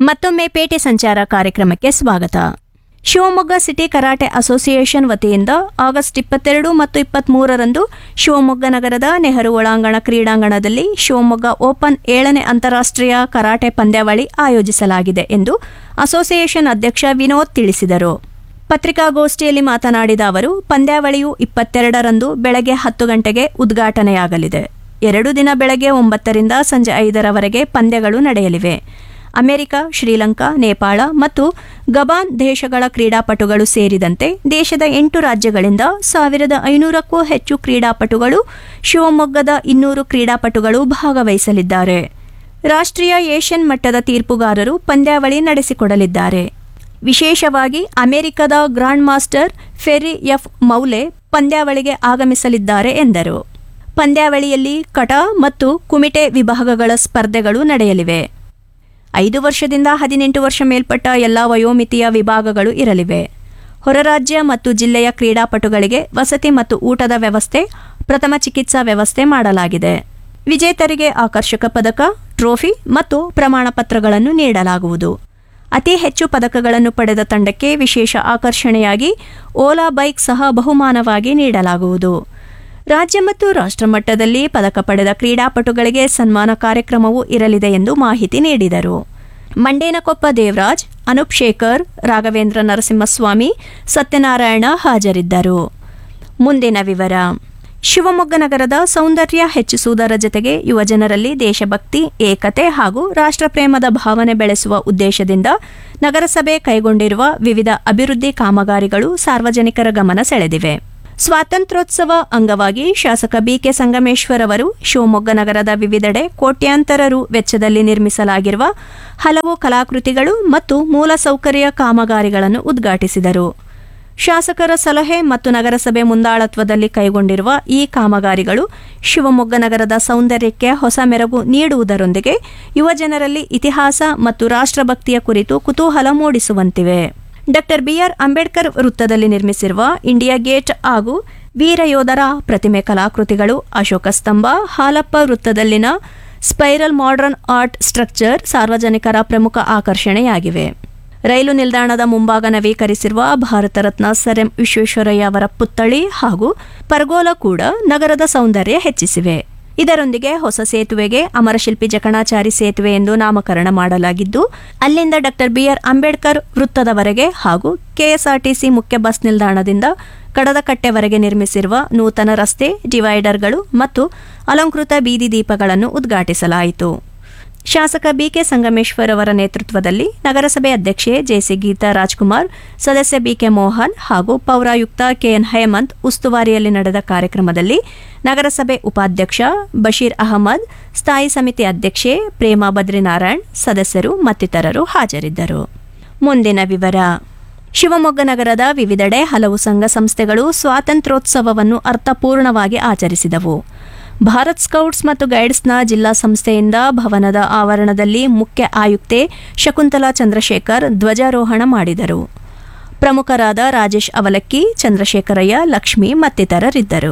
ಮತ್ತೊಮ್ಮೆ ಪೇಟೆ ಸಂಚಾರ ಕಾರ್ಯಕ್ರಮಕ್ಕೆ ಸ್ವಾಗತ ಶಿವಮೊಗ್ಗ ಸಿಟಿ ಕರಾಟೆ ಅಸೋಸಿಯೇಷನ್ ವತಿಯಿಂದ ಆಗಸ್ಟ್ ಇಪ್ಪತ್ತೆರಡು ಮತ್ತು ಇಪ್ಪತ್ಮೂರರಂದು ಶಿವಮೊಗ್ಗ ನಗರದ ನೆಹರು ಒಳಾಂಗಣ ಕ್ರೀಡಾಂಗಣದಲ್ಲಿ ಶಿವಮೊಗ್ಗ ಓಪನ್ ಏಳನೇ ಅಂತಾರಾಷ್ಟ್ರೀಯ ಕರಾಟೆ ಪಂದ್ಯಾವಳಿ ಆಯೋಜಿಸಲಾಗಿದೆ ಎಂದು ಅಸೋಸಿಯೇಷನ್ ಅಧ್ಯಕ್ಷ ವಿನೋದ್ ತಿಳಿಸಿದರು ಪತ್ರಿಕಾಗೋಷ್ಠಿಯಲ್ಲಿ ಮಾತನಾಡಿದ ಅವರು ಪಂದ್ಯಾವಳಿಯು ಇಪ್ಪತ್ತೆರಡರಂದು ಬೆಳಗ್ಗೆ ಹತ್ತು ಗಂಟೆಗೆ ಉದ್ಘಾಟನೆಯಾಗಲಿದೆ ಎರಡು ದಿನ ಬೆಳಗ್ಗೆ ಒಂಬತ್ತರಿಂದ ಸಂಜೆ ಐದರವರೆಗೆ ಪಂದ್ಯಗಳು ನಡೆಯಲಿವೆ ಅಮೆರಿಕ ಶ್ರೀಲಂಕಾ ನೇಪಾಳ ಮತ್ತು ಗಬಾನ್ ದೇಶಗಳ ಕ್ರೀಡಾಪಟುಗಳು ಸೇರಿದಂತೆ ದೇಶದ ಎಂಟು ರಾಜ್ಯಗಳಿಂದ ಸಾವಿರದ ಐನೂರಕ್ಕೂ ಹೆಚ್ಚು ಕ್ರೀಡಾಪಟುಗಳು ಶಿವಮೊಗ್ಗದ ಇನ್ನೂರು ಕ್ರೀಡಾಪಟುಗಳು ಭಾಗವಹಿಸಲಿದ್ದಾರೆ ರಾಷ್ಟ್ರೀಯ ಏಷ್ಯನ್ ಮಟ್ಟದ ತೀರ್ಪುಗಾರರು ಪಂದ್ಯಾವಳಿ ನಡೆಸಿಕೊಡಲಿದ್ದಾರೆ ವಿಶೇಷವಾಗಿ ಅಮೆರಿಕದ grand master Ferry F Maule ಪಂದ್ಯಾವಳಿಗೆ ಆಗಮಿಸಲಿದ್ದಾರೆ ಎಂದರು ಪಂದ್ಯಾವಳಿಯಲ್ಲಿ ಕಟ ಮತ್ತು ಕುಮಿಟೆ ವಿಭಾಗಗಳ ಸ್ಪರ್ಧೆಗಳು ನಡೆಯಲಿವೆ ಐದು ವರ್ಷದಿಂದ ಹದಿನೆಂಟು ವರ್ಷ ಮೇಲ್ಪಟ್ಟ ಎಲ್ಲ ವಯೋಮಿತಿಯ ವಿಭಾಗಗಳು ಇರಲಿವೆ ಹೊರರಾಜ್ಯ ಮತ್ತು ಜಿಲ್ಲೆಯ ಕ್ರೀಡಾಪಟುಗಳಿಗೆ ವಸತಿ ಮತ್ತು ಊಟದ ವ್ಯವಸ್ಥೆ ಪ್ರಥಮ ಚಿಕಿತ್ಸಾ ವ್ಯವಸ್ಥೆ ಮಾಡಲಾಗಿದೆ ವಿಜೇತರಿಗೆ ಆಕರ್ಷಕ ಪದಕ ಟ್ರೋಫಿ ಮತ್ತು ಪ್ರಮಾಣ ಪತ್ರಗಳನ್ನು ನೀಡಲಾಗುವುದು ಅತಿ ಹೆಚ್ಚು ಪದಕಗಳನ್ನು ಪಡೆದ ತಂಡಕ್ಕೆ ವಿಶೇಷ ಆಕರ್ಷಣೆಯಾಗಿ ಓಲಾ ಬೈಕ್ ಸಹ ಬಹುಮಾನವಾಗಿ ನೀಡಲಾಗುವುದು ರಾಜ್ಯ ಮತ್ತು ರಾಷ್ಟ್ರಮಟ್ಟದಲ್ಲಿ ಪದಕ ಪಡೆದ ಕ್ರೀಡಾಪಟುಗಳಿಗೆ ಸನ್ಮಾನ ಕಾರ್ಯಕ್ರಮವೂ ಇರಲಿದೆ ಎಂದು ಮಾಹಿತಿ ನೀಡಿದರು ಮಂಡೇನಕೊಪ್ಪ ದೇವರಾಜ್ ಅನೂಪ್ ಶೇಖರ್ ರಾಘವೇಂದ್ರ ನರಸಿಂಹಸ್ವಾಮಿ ಸತ್ಯನಾರಾಯಣ ಹಾಜರಿದ್ದರು ಮುಂದಿನ ವಿವರ ಶಿವಮೊಗ್ಗ ನಗರದ ಸೌಂದರ್ಯ ಹೆಚ್ಚಿಸುವುದರ ಜತೆಗೆ ಯುವಜನರಲ್ಲಿ ದೇಶಭಕ್ತಿ ಏಕತೆ ಹಾಗೂ ರಾಷ್ಟ್ರಪ್ರೇಮದ ಭಾವನೆ ಬೆಳೆಸುವ ಉದ್ದೇಶದಿಂದ ನಗರಸಭೆ ಕೈಗೊಂಡಿರುವ ವಿವಿಧ ಅಭಿವೃದ್ಧಿ ಕಾಮಗಾರಿಗಳು ಸಾರ್ವಜನಿಕರ ಗಮನ ಸೆಳೆದಿವೆ ಸ್ವಾತಂತ್ರ್ಯೋತ್ಸವ ಅಂಗವಾಗಿ ಶಾಸಕ ಬಿಕೆ ಸಂಗಮೇಶ್ವರ್ ಅವರು ಶಿವಮೊಗ್ಗ ನಗರದ ವಿವಿಧೆಡೆ ಕೋಟ್ಯಾಂತರ ರು ವೆಚ್ಚದಲ್ಲಿ ನಿರ್ಮಿಸಲಾಗಿರುವ ಹಲವು ಕಲಾಕೃತಿಗಳು ಮತ್ತು ಮೂಲಸೌಕರ್ಯ ಕಾಮಗಾರಿಗಳನ್ನು ಉದ್ಘಾಟಿಸಿದರು ಶಾಸಕರ ಸಲಹೆ ಮತ್ತು ನಗರಸಭೆ ಮುಂದಾಳತ್ವದಲ್ಲಿ ಕೈಗೊಂಡಿರುವ ಈ ಕಾಮಗಾರಿಗಳು ಶಿವಮೊಗ್ಗ ನಗರದ ಸೌಂದರ್ಯಕ್ಕೆ ಹೊಸ ಮೆರುಗು ನೀಡುವುದರೊಂದಿಗೆ ಯುವಜನರಲ್ಲಿ ಇತಿಹಾಸ ಮತ್ತು ರಾಷ್ಟ್ರಭಕ್ತಿಯ ಕುರಿತು ಕುತೂಹಲ ಮೂಡಿಸುವಂತಿವೆ ಡಾಕ್ಟರ್ ಬಿಆರ್ ಅಂಬೇಡ್ಕರ್ ವೃತ್ತದಲ್ಲಿ ನಿರ್ಮಿಸಿರುವ ಇಂಡಿಯಾ ಗೇಟ್ ಹಾಗೂ ವೀರಯೋಧರ ಪ್ರತಿಮೆ ಕಲಾಕೃತಿಗಳು ಅಶೋಕ ಸ್ತಂಭ ಹಾಲಪ್ಪ ವೃತ್ತದಲ್ಲಿನ ಸ್ಪೈರಲ್ ಮಾಡರ್ನ್ ಆರ್ಟ್ ಸ್ಟ್ರಕ್ಚರ್ ಸಾರ್ವಜನಿಕರ ಪ್ರಮುಖ ಆಕರ್ಷಣೆಯಾಗಿವೆ ರೈಲು ನಿಲ್ದಾಣದ ಮುಂಭಾಗ ನವೀಕರಿಸಿರುವ ಭಾರತ ರತ್ನ ಸರ್ ಎಂ ವಿಶ್ವೇಶ್ವರಯ್ಯ ಅವರ ಪುತ್ಥಳಿ ಹಾಗೂ ಪರ್ಗೋಲ ಕೂಡ ನಗರದ ಸೌಂದರ್ಯ ಹೆಚ್ಚಿಸಿವೆ ಇದರೊಂದಿಗೆ ಹೊಸ ಸೇತುವೆಗೆ ಅಮರಶಿಲ್ಪಿ ಜಕಣಾಚಾರಿ ಸೇತುವೆ ಎಂದು ನಾಮಕರಣ ಮಾಡಲಾಗಿದ್ದು ಅಲ್ಲಿಂದ ಡಾಕ್ಟರ್ ಬಿಆರ್ ಅಂಬೇಡ್ಕರ್ ವೃತ್ತದವರೆಗೆ ಹಾಗೂ ಕೆಎಸ್ಆರ್ಟಿಸಿ ಮುಖ್ಯ ಬಸ್ ನಿಲ್ದಾಣದಿಂದ ಕಡದಕಟ್ಟೆವರೆಗೆ ನಿರ್ಮಿಸಿರುವ ನೂತನ ರಸ್ತೆ ಡಿವೈಡರ್ಗಳು ಮತ್ತು ಅಲಂಕೃತ ಬೀದಿ ದೀಪಗಳನ್ನು ಉದ್ಘಾಟಿಸಲಾಯಿತು ಶಾಸಕ ಬಿಕೆ ಸಂಗಮೇಶ್ವರ್ ಅವರ ನೇತೃತ್ವದಲ್ಲಿ ನಗರಸಭೆ ಅಧ್ಯಕ್ಷೆ ಜೆಸಿ ಗೀತಾ ರಾಜ್ಕುಮಾರ್ ಸದಸ್ಯ ಬಿಕೆ ಮೋಹನ್ ಹಾಗೂ ಪೌರಾಯುಕ್ತ ಕೆಎನ್ ಹೇಮಂತ್ ಉಸ್ತುವಾರಿಯಲ್ಲಿ ನಡೆದ ಕಾರ್ಯಕ್ರಮದಲ್ಲಿ ನಗರಸಭೆ ಉಪಾಧ್ಯಕ್ಷ ಬಶೀರ್ ಅಹಮದ್ ಸ್ಥಾಯಿ ಸಮಿತಿ ಅಧ್ಯಕ್ಷೆ ಪ್ರೇಮಾ ಬದ್ರಿನಾರಾಯಣ್ ಸದಸ್ಯರು ಮತ್ತಿತರರು ಹಾಜರಿದ್ದರು ಮುಂದಿನ ವಿವರ ಶಿವಮೊಗ್ಗ ನಗರದ ವಿವಿಧೆಡೆ ಹಲವು ಸಂಘ ಸಂಸ್ಥೆಗಳು ಸ್ವಾತಂತ್ರ್ಯೋತ್ಸವವನ್ನು ಅರ್ಥಪೂರ್ಣವಾಗಿ ಆಚರಿಸಿದವು ಭಾರತ್ ಸ್ಕೌಟ್ಸ್ ಮತ್ತು ಗೈಡ್ಸ್ನ ಜಿಲ್ಲಾ ಸಂಸ್ಥೆಯಿಂದ ಭವನದ ಆವರಣದಲ್ಲಿ ಮುಖ್ಯ ಆಯುಕ್ತೆ ಶಕುಂತಲಾ ಚಂದ್ರಶೇಖರ್ ಧ್ವಜಾರೋಹಣ ಮಾಡಿದರು ಪ್ರಮುಖರಾದ ರಾಜೇಶ್ ಅವಲಕ್ಕಿ ಚಂದ್ರಶೇಖರಯ್ಯ ಲಕ್ಷ್ಮಿ ಮತ್ತಿತರರಿದ್ದರು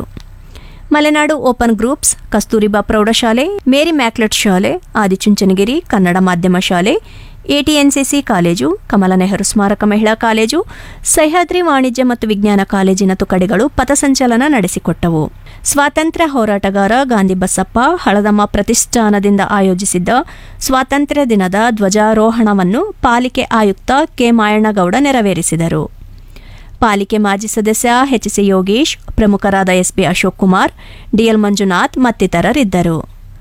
ಮಲೆನಾಡು ಓಪನ್ ಗ್ರೂಪ್ಸ್ ಕಸ್ತೂರಿಬಾ ಪ್ರೌಢಶಾಲೆ ಮೇರಿ ಮ್ಯಾಕ್ಲೆಟ್ ಶಾಲೆ ಆದಿಚುಂಚನಗಿರಿ ಕನ್ನಡ ಮಾಧ್ಯಮ ಶಾಲೆ ಎಟಿಎನ್ಸಿಸಿ ಕಾಲೇಜು ಕಮಲ ನೆಹರು ಸ್ಮಾರಕ ಮಹಿಳಾ ಕಾಲೇಜು ಸಹ್ಯಾದ್ರಿ ವಾಣಿಜ್ಯ ಮತ್ತು ವಿಜ್ಞಾನ ಕಾಲೇಜಿನ ತುಕಡಿಗಳು ಪಥಸಂಚಲನ ನಡೆಸಿಕೊಟ್ಟವು ಸ್ವಾತಂತ್ರ್ಯ ಹೋರಾಟಗಾರ ಗಾಂಧಿ ಬಸಪ್ಪ ಹಳದಮ್ಮ ಪ್ರತಿಷ್ಠಾನದಿಂದ ಆಯೋಜಿಸಿದ್ದ ಸ್ವಾತಂತ್ರ್ಯ ದಿನದ ಧ್ವಜಾರೋಹಣವನ್ನು ಪಾಲಿಕೆ ಆಯುಕ್ತ ಕೆ ಮಾಯಣ್ಣಗೌಡ ನೆರವೇರಿಸಿದರು ಪಾಲಿಕೆ ಮಾಜಿ ಸದಸ್ಯ ಎಚ್ಸಿ ಯೋಗೇಶ್ ಪ್ರಮುಖರಾದ ಎಸ್ಬಿ ಅಶೋಕ್ ಕುಮಾರ್ ಡಿಎಲ್ ಮಂಜುನಾಥ್ ಮತ್ತಿತರರಿದ್ದರು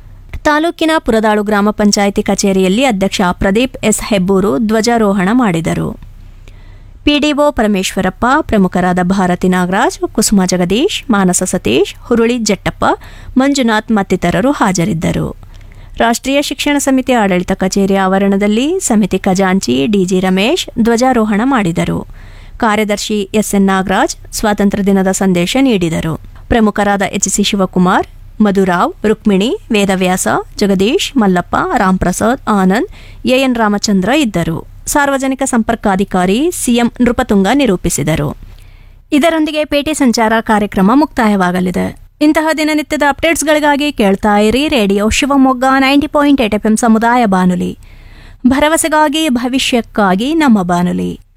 ತಾಲೂಕಿನ ಪುರದಾಳು ಗ್ರಾಮ ಪಂಚಾಯಿತಿ ಕಚೇರಿಯಲ್ಲಿ ಅಧ್ಯಕ್ಷ ಪ್ರದೀಪ್ ಎಸ್ ಹೆಬ್ಬೂರು ಧ್ವಜಾರೋಹಣ ಮಾಡಿದರು ಪಿಡಿಒ ಪರಮೇಶ್ವರಪ್ಪ ಪ್ರಮುಖರಾದ ಭಾರತಿ ನಾಗರಾಜ್ ಕುಸುಮ ಜಗದೀಶ್ ಮಾನಸ ಸತೀಶ್ ಹುರುಳಿ ಜಟ್ಟಪ್ಪ ಮಂಜುನಾಥ್ ಮತ್ತಿತರರು ಹಾಜರಿದ್ದರು ರಾಷ್ಟ್ರೀಯ ಶಿಕ್ಷಣ ಸಮಿತಿ ಆಡಳಿತ ಕಚೇರಿ ಆವರಣದಲ್ಲಿ ಸಮಿತಿ ಖಜಾಂಚಿ ಡಿಜಿ ರಮೇಶ್ ಧ್ವಜಾರೋಹಣ ಮಾಡಿದರು ಕಾರ್ಯದರ್ಶಿ ಎಸ್ಎನ್ ನಾಗರಾಜ್ ಸ್ವಾತಂತ್ರ್ಯ ದಿನದ ಸಂದೇಶ ನೀಡಿದರು ಪ್ರಮುಖರಾದ ಎಚ್ಸಿ ಶಿವಕುಮಾರ್ ಮಧುರಾವ್ ರುಕ್ಮಿಣಿ ವೇದವ್ಯಾಸ ಜಗದೀಶ್ ಮಲ್ಲಪ್ಪ ರಾಮ್ಪ್ರಸಾದ್ ಆನಂದ್ ಎಎನ್ ರಾಮಚಂದ್ರ ಇದ್ದರು ಸಾರ್ವಜನಿಕ ಸಂಪರ್ಕಾಧಿಕಾರಿ ಸಿಎಂ ನೃಪತುಂಗ ನಿರೂಪಿಸಿದರು ಇದರೊಂದಿಗೆ ಪೇಟೆ ಸಂಚಾರ ಕಾರ್ಯಕ್ರಮ ಮುಕ್ತಾಯವಾಗಲಿದೆ ಇಂತಹ ದಿನನಿತ್ಯದ ಅಪ್ಡೇಟ್ಸ್ಗಳಿಗಾಗಿ ಕೇಳ್ತಾ ಇರಿ radio Shivamogga ninety point eight F M ಸಮುದಾಯ ಬಾನುಲಿ ಭರವಸೆಗಾಗಿ ಭವಿಷ್ಯಕ್ಕಾಗಿ ನಮ್ಮ ಬಾನುಲಿ